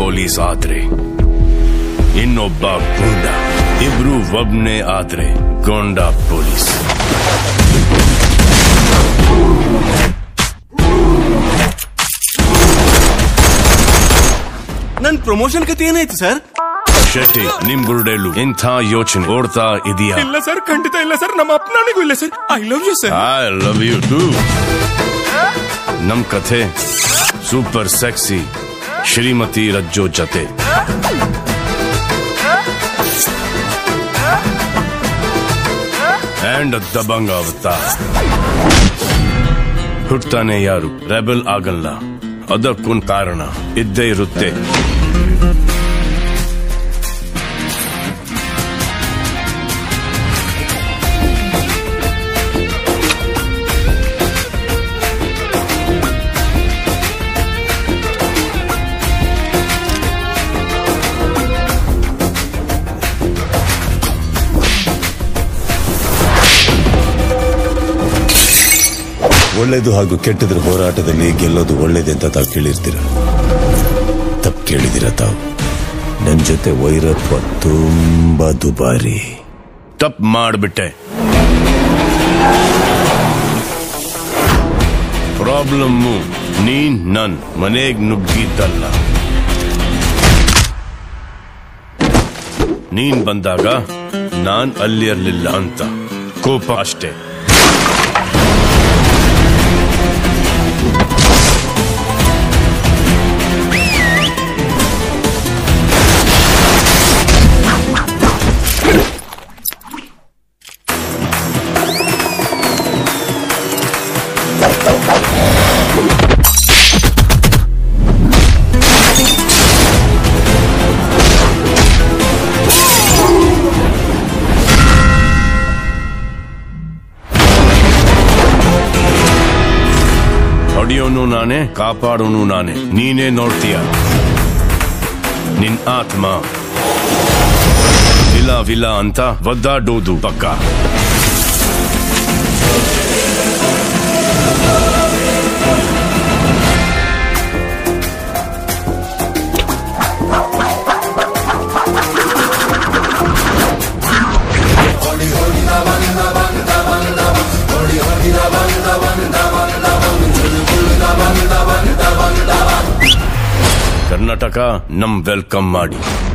police ಆದ್ರೆ ಇನ್ನೊಬ್ಬ ಗೂಂಡ ಇಬ್ರು ಒಬ್ನೇ ಆದ್ರೆ ಗೊಂಡ ಪೊಲೀಸ್ ನನ್ ಪ್ರಮೋಷನ್ ಕತೆ ಏನಾಯ್ತು ಸರ್ ಶೆಟ್ಟಿ ನಿಮ್ ಬುರುಡೆಲು ಇಂಥ ಯೋಚನೆ ಓಡ್ತಾ ಇದೆಯಾ ಇಲ್ಲ ಸರ್ ಖಂಡಿತ ಇಲ್ಲ ಸರ್ ನಮ್ಮ ಅಪ್ಪನಿಗೂ ಇಲ್ಲ sir I love you sir I love you too ನಮ್ ಕಥೆ ಸೂಪರ್ ಸೆಕ್ಸಿ ಶ್ರೀಮತಿ ರಜ್ಜೋ ಜತೆ ಅಂಡ್ ದಬಂಗ ಅವತಾರ ಹುಟ್ಟಾನೆ ಯಾರು ರೆಬಲ್ ಆಗಲ್ಲ ಅದಕ್ಕೊಂದ್ ಕಾರಣ ಇದ್ದೇ ಇರುತ್ತೆ ಒಳ್ಳೇದು ಹಾಗೂ ಕೆಟ್ಟದ್ರ ಹೋರಾಟದಲ್ಲಿ ಗೆಲ್ಲೋದು ಒಳ್ಳೇದೆ ಅಂತ ತಾವು ಕೇಳಿರ್ತೀರ ತಪ್ಪು ಕೇಳಿದಿರ ತಾವು ನನ್ ಜೊತೆ ವೈರತ್ವ ತುಂಬಾ ದುಬಾರಿ ತಪ್ಪು ಮಾಡ್ಬಿಟ್ಟೆ ಪ್ರಾಬ್ಲಮ್ಮು ನೀನ್ ನನ್ ಮನೆಗ್ ನುಗ್ಗಿದ್ದಲ್ಲ ನೀನ್ ಬಂದಾಗ ನಾನ್ ಅಲ್ಲಿರ್ಲಿಲ್ಲ ಅಂತ ಕೋಪ ಅಷ್ಟೇ ಹೊಡಿಯೋನು ನಾನೇ ಕಾಪಾಡೋನು ನಾನೇ ನೀನೇ ನೋಡ್ತೀಯ ನಿನ್ ಆತ್ಮ ವಿಲ ವಿಲ ಅಂತ ಒದ್ದಾಡೋದು ಪಕ್ಕ ಕರ್ನಾಟಕ ನಮ್ ವೆಲ್ಕಮ್ ಮಾಡಿ